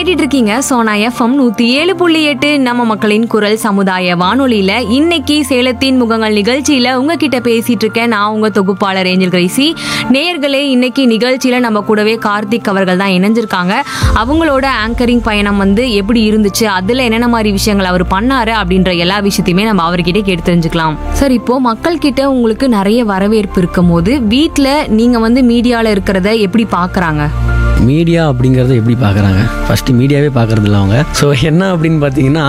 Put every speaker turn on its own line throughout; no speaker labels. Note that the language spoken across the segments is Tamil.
கேட்டுட்டு இருக்கீங்க சோனா எஃப்எம் நூத்தி ஏழு புள்ளி எட்டு நம்ம மக்களின் குரல் சமுதாய வானொலியில இன்னைக்கு சேலத்தின் முகங்கள் நிகழ்ச்சியில உங்ககிட்ட பேசிட்டு இருக்கேன் நான் உங்க தொகுப்பாளர் ஏஞ்சல் கிரைசி நேயர்களே இன்னைக்கு நிகழ்ச்சியில நம்ம கூடவே கார்த்திக் அவர்கள் தான் இணைஞ்சிருக்காங்க அவங்களோட ஆங்கரிங் பயணம் வந்து எப்படி இருந்துச்சு அதுல என்னென்ன மாதிரி விஷயங்கள் அவர் பண்ணாரு அப்படின்ற எல்லா விஷயத்தையுமே நம்ம அவர்கிட்ட கேட்டு தெரிஞ்சுக்கலாம் சார் இப்போ மக்கள் கிட்ட உங்களுக்கு நிறைய வரவேற்பு இருக்கும் போது வீட்டுல நீங்க வந்து மீடியால இருக்கிறத எப்படி பாக்குறாங்க
மீடியா அப்படிங்கிறத எப்படி பார்க்குறாங்க ஃபஸ்ட்டு மீடியாவே பார்க்குறது இல்லை அவங்க ஸோ என்ன அப்படின்னு பார்த்தீங்கன்னா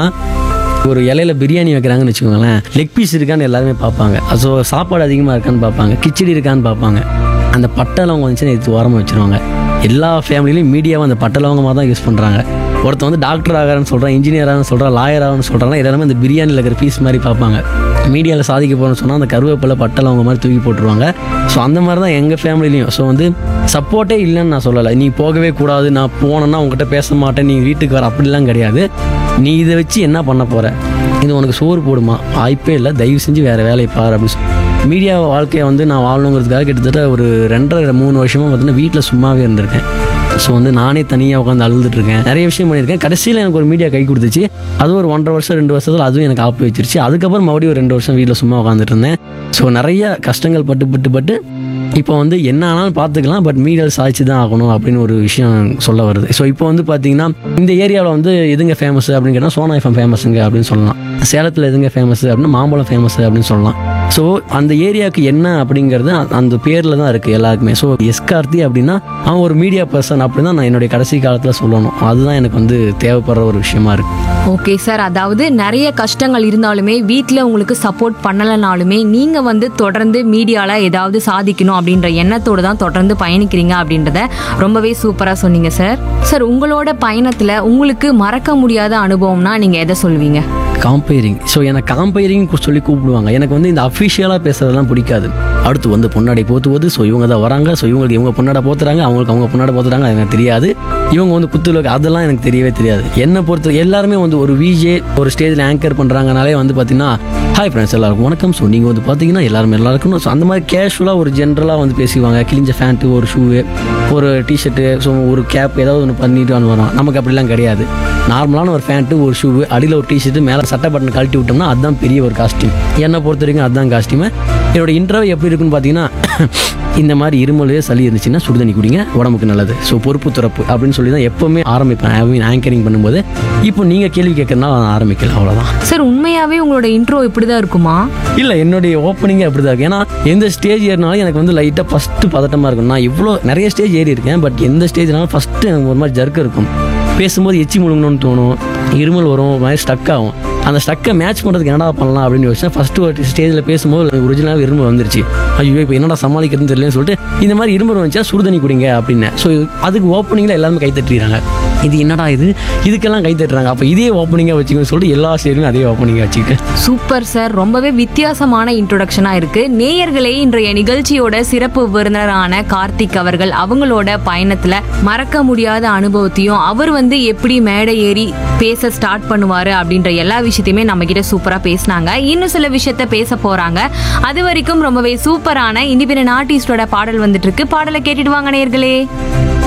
ஒரு இலையில பிரியாணி வைக்கிறாங்கன்னு வச்சுக்கோங்களேன் லெக் பீஸ் இருக்கான்னு எல்லாருமே பார்ப்பாங்க ஸோ சாப்பாடு அதிகமாக இருக்கான்னு பார்ப்பாங்க கிச்சடி இருக்கான்னு பார்ப்பாங்க அந்த பட்டை லவங்கம் வந்துச்சுன்னா எடுத்து ஓரமாக வச்சுருவாங்க எல்லா ஃபேமிலிலையும் மீடியாவை அந்த பட்டை லவங்கமாக தான் யூஸ் பண்ணுறாங்க ஒருத்தன் வந்து டாக்டர் ஆகிறான்னு சொல்கிறான் இன்ஜினியர் ஆகணும்னு சொல்கிறான் லாயர் ஆகணும்னு சொல்கிறாங்க எல்லாருமே இந்த பிரியாணியில் இருக்கிற பீஸ் மாதிரி பார்ப்பாங்க மீடியாவில் சாதிக்க போகிறோம்னு சொன்னால் அந்த கருவேப்பிலை பட்டை லவங்க மாதிரி தூக்கி போட்டுருவாங்க ஸோ அந்த மாதிரி தான் எங்கள் ஃபேமிலிலையும் ஸோ வந்து சப்போர்ட்டே இல்லைன்னு நான் சொல்லலை நீ போகவே கூடாது நான் போனேன்னா உங்ககிட்ட பேச மாட்டேன் நீ வீட்டுக்கு வர அப்படிலாம் கிடையாது நீ இதை வச்சு என்ன பண்ண போற இது உனக்கு சோறு போடுமா வாய்ப்பே இல்லை தயவு செஞ்சு வேற வேலையை பாரு அப்படின்னு சொல்லி மீடியா வாழ்க்கையை வந்து நான் வாழணுங்கிறதுக்காக கிட்டத்தட்ட ஒரு ரெண்டரை மூணு வருஷமா பார்த்தீங்கன்னா வீட்டில் சும்மாவே இருந்திருக்கேன் ஸோ வந்து நானே தனியாக உட்காந்து அழுதுட்டு இருக்கேன் நிறைய விஷயம் பண்ணியிருக்கேன் கடைசியில் எனக்கு ஒரு மீடியா கை கொடுத்துச்சு அது ஒரு ஒன்றரை வருஷம் ரெண்டு வருஷத்தில் அதுவும் எனக்கு ஆப்பு வச்சிருச்சு அதுக்கப்புறம் மறுபடியும் ஒரு ரெண்டு வருஷம் வீட்டில் சும்மா உட்காந்துட்டு இருந்தேன் ஸோ நிறைய கஷ்டங்கள் பட்டு பட்டு பட்டு இப்போ வந்து என்ன ஆனாலும் பார்த்துக்கலாம் பட் மீடியாவில் சாதிச்சு தான் ஆகணும் அப்படின்னு ஒரு விஷயம் சொல்ல வருது ஸோ இப்போ வந்து பார்த்தீங்கன்னா இந்த ஏரியாவில் வந்து எதுங்க ஃபேமஸ் அப்படின்னு கேட்டால் சோனா எஃப்எம் ஃபேமஸுங்க அப்படின்னு சொல்லலாம் சேலத்தில் எதுங்க ஃபேமஸ் அப்படின்னா மாம்பழம் ஃபேமஸ் அப்படின்னு சொல்லலாம் ஸோ அந்த ஏரியாவுக்கு என்ன அப்படிங்கிறது அ- அந்த பேரில் தான் இருக்குது எல்லாருக்குமே ஸோ எஸ் கார்த்தி அப்படின்னா அவன் ஒரு மீடியா பர்சன் அப்படி தான் நான் என்னுடைய கடைசி காலத்தில் சொல்லணும் அதுதான் எனக்கு வந்து தேவைப்படுற ஒரு விஷயமா இருக்குது
ஓகே சார் அதாவது நிறைய கஷ்டங்கள் இருந்தாலுமே வீட்டில் உங்களுக்கு சப்போர்ட் பண்ணலைனாலுமே நீங்கள் வந்து தொடர்ந்து மீடியாவில் ஏதாவது சாதிக்கணும் அப்படின்ற எண்ணத்தோடு தான் தொடர்ந்து பயணிக்கிறீங்க அப்படின்றத ரொம்பவே சூப்பராக சொன்னீங்க சார் சார் உங்களோட பயணத்தில் உங்களுக்கு மறக்க முடியாத அனுபவம்னா நீங்கள் எதை சொல்வீங்க
காம்பேரிங் ஸோ எனக்கு காம்பேரிங் சொல்லி கூப்பிடுவாங்க எனக்கு வந்து இந்த அஃபிஷியலாக பேசுறதெல்லாம் பிடிக்காது அடுத்து வந்து பொன்னாடை போத்துவது ஸோ இவங்க தான் வராங்க ஸோ இவங்களுக்கு இவங்க பொன்னாடை போத்துறாங்க அவங்களுக்கு அவங்க பொன்னாடை போத்துறாங்க அது எனக்கு தெரியாது இவங்க வந்து குத்துல அதெல்லாம் எனக்கு தெரியவே தெரியாது என்னை பொறுத்த எல்லாருமே வந்து ஒரு விஜே ஒரு ஸ்டேஜில் ஆங்கர் பண்ணுறாங்கனாலே வந்து பார்த்தீங்கன்னா ஹாய் ஃப்ரெண்ட்ஸ் எல்லாருக்கும் வணக்கம் ஸோ நீங்கள் வந்து பார்த்தீங்கன்னா எல்லாரும் நல்லா இருக்கணும் ஸோ அந்த மாதிரி கேஷுவலாக ஒரு ஜென்ரலாக வந்து பேசுவாங்க கிழிஞ்ச ஃபேண்ட்டு ஒரு ஷூவு ஒரு டிஷர்ட்டு ஸோ ஒரு கேப் ஏதாவது ஒன்று பண்ணிட்டு வந்து வரோம் நமக்கு அப்படிலாம் கிடையாது நார்மலான ஒரு ஃபேண்ட்டு ஒரு ஷூ அடியில் ஒரு டிஷர்ட்டு மேலே சட்டை பட்டன் கழட்டி விட்டோம்னா அதுதான் பெரிய ஒரு காஸ்டியூம் என்னை பொறுத்த வரைக்கும் அதுதான் காஸ்டியூமு என்னோட இன்டர்வியூ எப்படி இருக்குன்னு பார்த்தீங்கன்னா இந்த மாதிரி இருமல் சளி இருந்துச்சுன்னா சுடுதண்ணி குடிங்க உடம்புக்கு நல்லது ஸோ பொறுப்பு துறப்பு அப்படின்னு சொல்லி தான் எப்போவுமே ஆரம்பிப்பேன் ஐ மீன் ஆங்கரிங் பண்ணும்போது இப்போ நீங்கள் கேள்வி கேட்கறதுனால நான் ஆரம்பிக்கல அவ்வளோதான்
சார் உண்மையாகவே உங்களோட இன்ட்ரோ இப்படி தான் இருக்குமா
இல்லை என்னுடைய ஓப்பனிங்கே அப்படி தான் இருக்கு ஏன்னா எந்த ஸ்டேஜ் ஏறினாலும் எனக்கு வந்து லைட்டாக ஃபஸ்ட்டு பதட்டமாக இருக்கும் நான் இவ்வளோ நிறைய ஸ்டேஜ் ஏறி இருக்கேன் பட் எந்த ஸ்டேஜ்னாலும் ஃபஸ்ட்டு எனக்கு ஒரு மாதிரி ஜர்க்கு இருக்கும் பேசும்போது எச்சி முழுங்கணும்னு தோணும் இருமல் வரும் ஒரு மாதிரி ஸ்டக் ஆகும் அந்த ஸ்டக்கை மேட்ச் பண்ணுறதுக்கு என்னடா பண்ணலாம் அப்படின்னு யோசிச்சேன் ஃபஸ்ட்டு ஒரு ஸ்டேஜில் பேசும்போது ஒரிஜினலாக இருமல் வந்துருச்சு ஐயோ இப்போ என்னடா சமாளிக்கிறதுன்னு தெரியலன்னு சொல்லிட்டு இந்த மாதிரி இருமல் வந்துச்சா சுடுதண்ணி குடிங்க அப்படின்னு ஸோ அதுக்கு ஓப்பனிங்கில் எல்லாருமே கை தட்டிடுறாங்க இது என்னடா இது இதுக்கெல்லாம் கை தட்டுறாங்க அப்போ இதே ஓப்பனிங்காக வச்சுக்கோன்னு சொல்லிட்டு எல்லா ஸ்டேஜ்லையும் அதே ஓப்பனிங்காக வச்சுக்கிட்டு
சூப்பர் சார் ரொம்பவே வித்தியாசமான இன்ட்ரோடக்ஷனா இருக்கு நேயர்களே இன்றைய நிகழ்ச்சியோட சிறப்பு விருந்தினரான கார்த்திக் அவர்கள் அவங்களோட பயணத்துல மறக்க முடியாத அனுபவத்தையும் அவர் வந்து எப்படி மேடை ஏறி பேச ஸ்டார்ட் பண்ணுவாரு அப்படின்ற எல்லா விஷயத்தையுமே நம்ம கிட்ட சூப்பரா பேசினாங்க இன்னும் சில விஷயத்த பேச போறாங்க அது வரைக்கும் ரொம்பவே சூப்பரான இண்டிபெண்டன்ட் ஆர்டிஸ்டோட பாடல் வந்துட்டு இருக்கு பாடலை கேட்டுட்டு வாங்க நேயர்களே